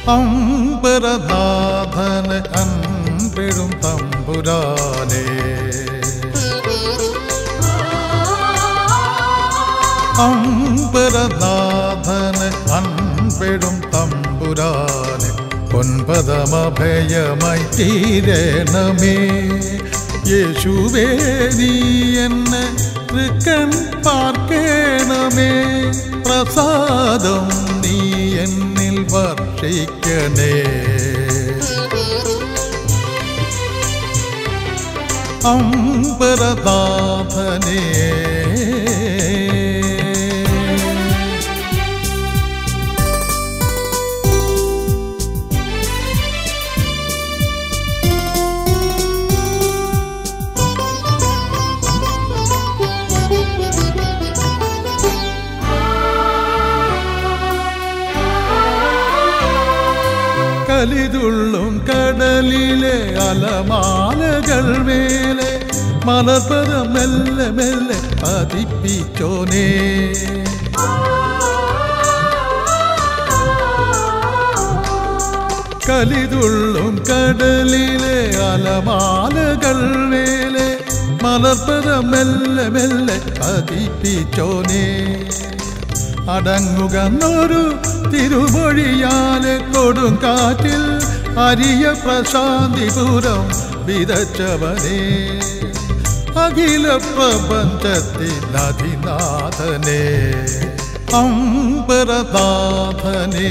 അമ്പരനാഥന് അൻപിടും തമ്പുരാനേ അമ്പരനാഥന് അൻപിടും തമ്പുരാന് ഒൻപതമഭയമായി തീരണമേ യേശുവേ നീ എന്നെ തൃക്കൺ പാർക്കേണമേ പ്രസാദം നീ എന്നിൽ വർഷിക്കണേ അമ്പരനാഥനേ കലിതുള്ളും കടലിലെ അലമാലകൾ മേലെ മലർപരം മെല്ലെ മെല്ലെ പതിപ്പിച്ചോനേ കലിതുള്ളും കടലിലെ അലമാലകൾ മേലെ മലർപരം മെല്ലെ മെല്ലെ പതിപ്പിച്ചോനേ അടങ്ങുകന്നൊരു തിരുമൊഴിയാലെ കൊടുങ്കാറ്റിൽ അരിയ പ്രശാന്തിപുരം വിതച്ചവനെ അഖില പ്രപഞ്ചത്തിൻ അതിനാഥനെ അമ്പരനാഥനെ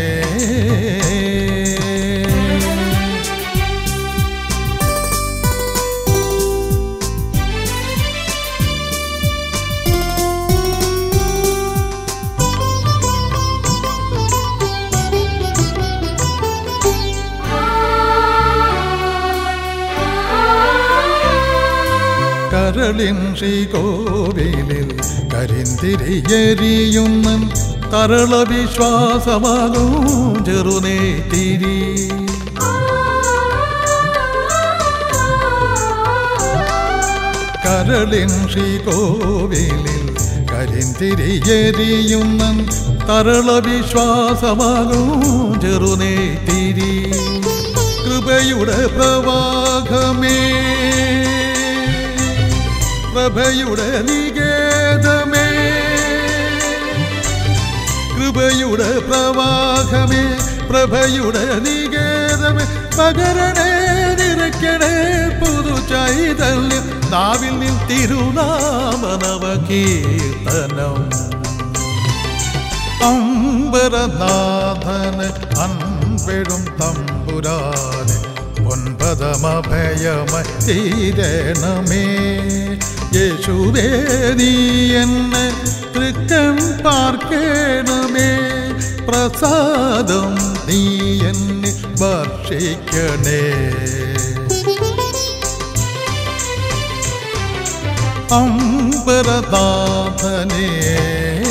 കരളിൻ ശ്രീകോവിലിൽ കരിന്തിരിയെരിയുന്ന തരള വിശ്വാസമാകും ചെറുനേറ്റിരി കരളിൻ ശ്രീകോവിലിൽ കരിന്തിരിയെരിയുന്ന തരള വിശ്വാസമാകും ചെറുനേറ്റിരി കൃപയുടെ പ്രവാഹമേ പ്രഭയുടെ നികേതമേ കൃപയുടെ പ്രവാഹമേ പ്രഭയുടെ നികേതമേ പകരണേ നിറയ്ക്കണേ പുതു ചൈതന്യം നാവിൽ നിൻ തിരുനാമനവ കീർത്തനം അമ്പരനാഥന് അൻപെടും തമ്പുരാന് ഒൻപതമഭയമ തീരണമേ യേശുവേ നീ എന്നെ തൃക്കൺ പാർക്കേണമേ പ്രസാദം നീ എന്നെ വർഷിക്കണേ അമ്പരനാഥനേ